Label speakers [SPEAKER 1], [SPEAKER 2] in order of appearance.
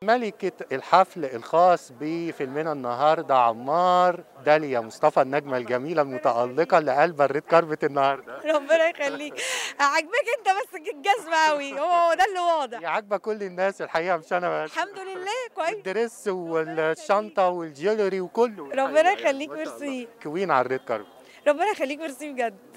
[SPEAKER 1] ملكة الحفل الخاص بفيلمنا النهارده عمار داليا مصطفى النجمة الجميلة المتألقة اللي قلب الريد كاربت النهارده
[SPEAKER 2] ربنا يخليك عاجبك انت بس الجزمه قوي هو ده اللي واضح
[SPEAKER 1] هي عاجبة كل الناس الحقيقة مش أنا بس
[SPEAKER 2] الحمد لله كويس
[SPEAKER 1] الدريس والشنطة والجيولري وكله
[SPEAKER 2] ربنا يخليك
[SPEAKER 1] ما شاء الله.
[SPEAKER 2] ميرسي
[SPEAKER 1] كوين على الريد كاربت
[SPEAKER 2] ربنا يخليك ميرسي بجد